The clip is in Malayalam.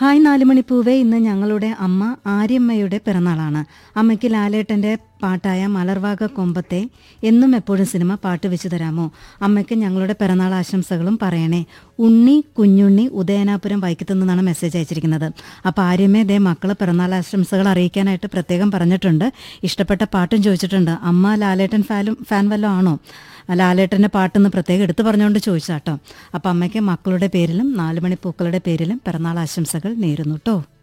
ഹായ് നാലുമണിപ്പൂവേ ഇന്ന് ഞങ്ങളുടെ അമ്മ ആര്യമ്മയുടെ പിറന്നാളാണ് അമ്മയ്ക്ക് ലാലേട്ടൻ്റെ പാട്ടായ മലർവാക കൊമ്പത്തെ എന്നും എപ്പോഴും സിനിമ പാട്ട് വെച്ച് തരാമോ അമ്മയ്ക്ക് ഞങ്ങളുടെ പിറന്നാൾ ആശംസകളും പറയണേ ഉണ്ണി കുഞ്ഞുണ്ണി ഉദയനാപുരം വൈക്കത്തുനിന്നാണ് മെസ്സേജ് അയച്ചിരിക്കുന്നത് അപ്പോൾ ആര്യമേ ദേ മക്കള് പിറന്നാൾ ആശംസകൾ അറിയിക്കാനായിട്ട് പ്രത്യേകം പറഞ്ഞിട്ടുണ്ട് ഇഷ്ടപ്പെട്ട പാട്ടും ചോദിച്ചിട്ടുണ്ട് അമ്മ ലാലേട്ടൻ ഫാനും ഫാൻ വല്ലതും ആണോ ലാലേട്ടൻ്റെ പാട്ടെന്ന് പ്രത്യേകം എടുത്തു പറഞ്ഞുകൊണ്ട് ചോദിച്ചാട്ടോ അപ്പം അമ്മയ്ക്ക് മക്കളുടെ പേരിലും നാലുമണി പൂക്കളുടെ പേരിലും പിറന്നാൾ ആശംസകൾ നേരുന്നു കേട്ടോ